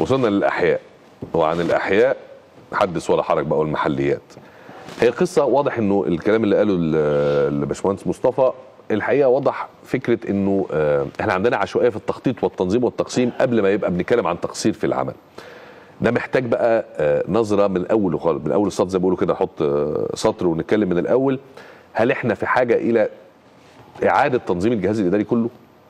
وصلنا للاحياء وعن الاحياء حدث ولا حرج بقى والمحليات هي قصه واضح انه الكلام اللي قاله ال- الباشمهندس مصطفى الحقيقه وضح فكره انه آه، احنا عندنا عشوائيه في التخطيط والتنظيم والتقسيم قبل ما يبقى بنتكلم عن تقصير في العمل ده محتاج بقى آه، نظره من الاول خالص من اول السطر زي ما بيقولوا كده نحط آه، سطر ونتكلم من الاول هل احنا في حاجه الى اعاده تنظيم الجهاز الاداري كله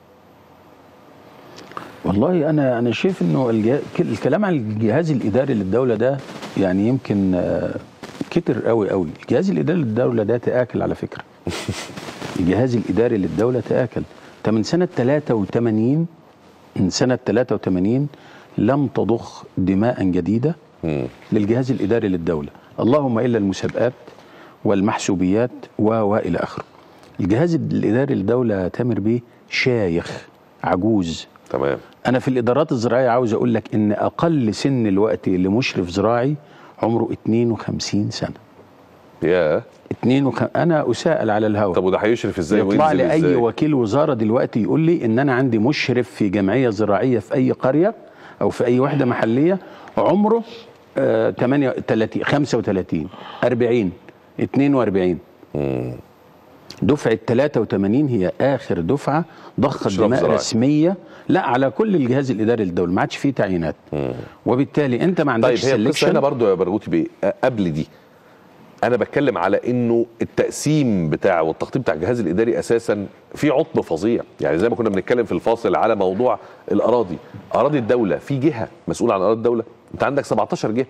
والله انا انا شايف انه الجه... الكلام عن الجهاز الاداري للدوله ده يعني يمكن آه، كتر قوي قوي الجهاز الاداري للدوله ده تاكل على فكره الجهاز الاداري للدوله تاكل ده من سنه 83 من سنه 83 لم تضخ دماء جديده مم. للجهاز الاداري للدوله اللهم الا المسابقات والمحسوبيات و والى اخره الجهاز الاداري للدوله تامر بيه شايخ عجوز تمام انا في الادارات الزراعيه عاوز اقول لك ان اقل سن الوقت لمشرف زراعي عمره 52 سنه يا 2 وخ... انا اساءل على الهواء طب وده هيشرف ازاي يطلع وينزل لي اي ازاي وكيل وزاره دلوقتي يقول لي ان انا عندي مشرف في جمعيه زراعيه في اي قريه او في اي وحده محليه عمره آه 38 35 40 42 دفعه 83 هي اخر دفعه ضخت إشراف دماء زراعي. رسميه لا على كل الجهاز الاداري للدوله ما عادش فيه تعيينات وبالتالي انت ما طيب عندكش هي القصه هنا سelection. برضو يا برغوثي بيه أه، قبل دي انا بتكلم على انه التقسيم بتاع والتخطيط بتاع الجهاز الاداري اساسا في عطب فظيع يعني زي ما كنا بنتكلم في الفاصل على موضوع الاراضي اراضي الدوله في جهه مسؤوله عن اراضي الدوله انت عندك 17 جهه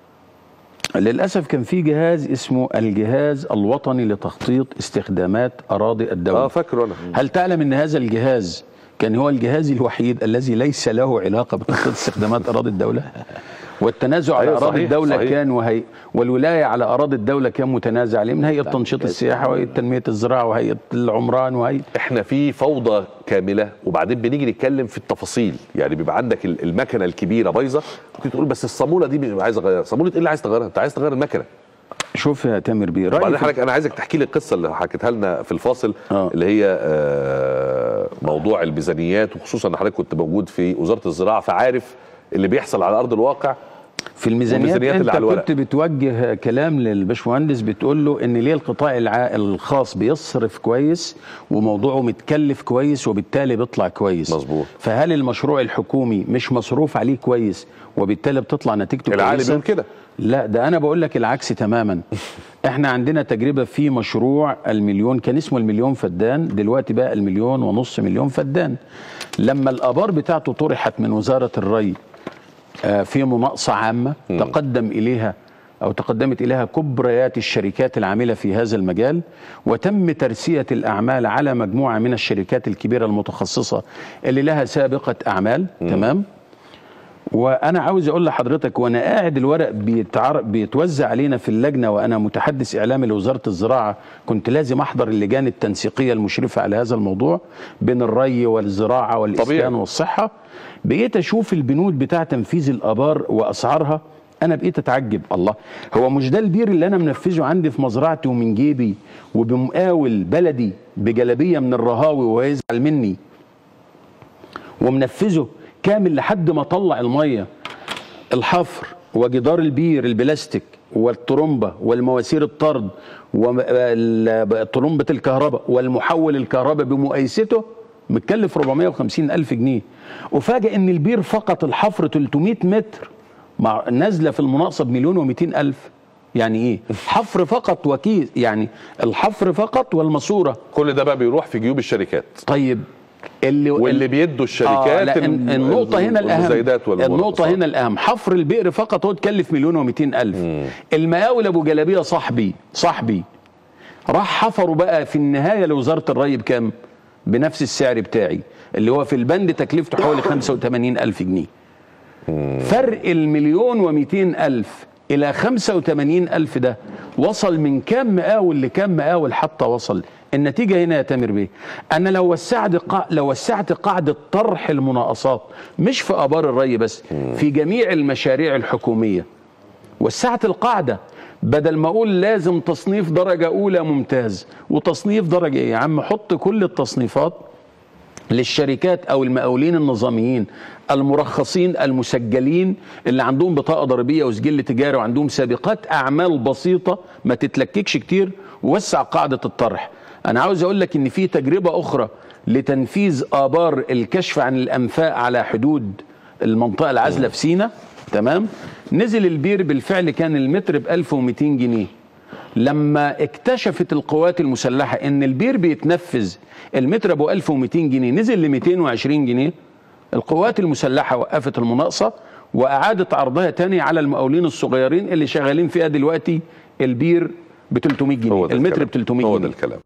للاسف كان في جهاز اسمه الجهاز الوطني لتخطيط استخدامات اراضي الدوله اه فاكره انا هل تعلم ان هذا الجهاز كان هو الجهاز الوحيد الذي ليس له علاقه بتخطيط استخدامات اراضي الدوله والتنازع على أيوة اراضي صحيح، الدوله صحيح. كان وهي والولايه على اراضي الدوله كان متنازع عليه من هيئه تنشيط السياحه وهيئه تنميه الزراعه وهيئه العمران وهيئه احنا في فوضى كامله وبعدين بنيجي نتكلم في التفاصيل يعني بيبقى عندك ال- المكنه الكبيره بايظه ممكن تقول بس الصاموله دي مش عايز اغيرها صاموله ايه اللي عايز تغيرها انت عايز تغير المكنه شوف يا تامر بيه وبعدين رايي في- حضرتك انا عايزك تحكي لي القصه اللي حكيتها لنا في الفاصل آه. اللي هي آه، موضوع الميزانيات وخصوصا ان حضرتك كنت موجود في وزاره الزراعه فعارف اللي بيحصل على ارض الواقع في الميزانيات والميزانيات اللي انت على الورق. كنت بتوجه كلام للبشمهندس بتقول له ان ليه القطاع الع... الخاص بيصرف كويس وموضوعه متكلف كويس وبالتالي بيطلع كويس مظبوط. فهل المشروع الحكومي مش مصروف عليه كويس وبالتالي بتطلع نتيجته العالي كويسه بيقول كده لا ده انا بقول لك العكس تماما احنا عندنا تجربه في مشروع المليون كان اسمه المليون فدان دلوقتي بقى المليون ونص مليون فدان لما الابار بتاعته طرحت من وزاره الري آه، في مناقصه عامه تقدم اليها او تقدمت اليها كبريات الشركات العامله في هذا المجال وتم ترسيه الاعمال على مجموعه من الشركات الكبيره المتخصصه اللي لها سابقه اعمال تمام وانا عاوز اقول لحضرتك وانا قاعد الورق بيتعر... بيتوزع علينا في اللجنه وانا متحدث اعلامي لوزاره الزراعه كنت لازم احضر اللجان التنسيقيه المشرفه على هذا الموضوع بين الري والزراعه والاسكان طبيعي. والصحه بقيت اشوف البنود بتاع تنفيذ الابار واسعارها انا بقيت اتعجب الله هو مش ده البير اللي انا منفذه عندي في مزرعتي ومن جيبي وبمقاول بلدي بجلبيه من الرهاوي وهو يزعل مني ومنفذه كامل لحد ما اطلع الميه الحفر وجدار البير البلاستيك والطرمبه والمواسير الطرد وطرمبه الكهرباء والمحول الكهرباء بمقايسته متكلف 450 ألف جنيه وفاجئ ان البير فقط الحفر 300 متر مع نازله في المناقصه بمليون و200 ألف يعني ايه حفر فقط وكيس يعني الحفر فقط والماسوره كل ده بقى بيروح في جيوب الشركات طيب اللي واللي بيدوا الشركات لا الم- الن- النقطة هنا الأهم المزايدات والمناقصات. النقطة هنا الأهم حفر البئر فقط هو تكلف مليون ومئتين ألف المقاول أبو جلابية صاحبي صاحبي راح حفروا بقى في النهاية لوزارة الري بكام بنفس السعر بتاعي اللي هو في البند تكلفته حوالي 85 ألف جنيه فرق المليون ومئتين ألف إلى 85 ألف ده وصل من كام مقاول لكام مقاول حتى وصل النتيجة هنا يا تامر بيه أنا لو وسعت قا... لو وسعت قاعدة طرح المناقصات مش في آبار الري بس في جميع المشاريع الحكومية وسعت القاعدة بدل ما اقول لازم تصنيف درجة أولى ممتاز وتصنيف درجة إيه يا عم حط كل التصنيفات للشركات او المقاولين النظاميين المرخصين المسجلين اللي عندهم بطاقه ضريبيه وسجل تجاري وعندهم سابقات اعمال بسيطه ما تتلككش كتير ووسع قاعده الطرح انا عاوز اقول لك ان في تجربه اخرى لتنفيذ ابار الكشف عن الانفاق على حدود المنطقه العازله في سينا تمام نزل البير بالفعل كان المتر ب 1200 جنيه لما اكتشفت القوات المسلحه ان البير بيتنفذ المتر ابو 1200 جنيه نزل ل 220 جنيه القوات المسلحه وقفت المناقصه واعادت عرضها تاني على المقاولين الصغيرين اللي شغالين فيها دلوقتي البير ب 300 جنيه هو ده المتر الكلام. ب 300 هو جنيه ده الكلام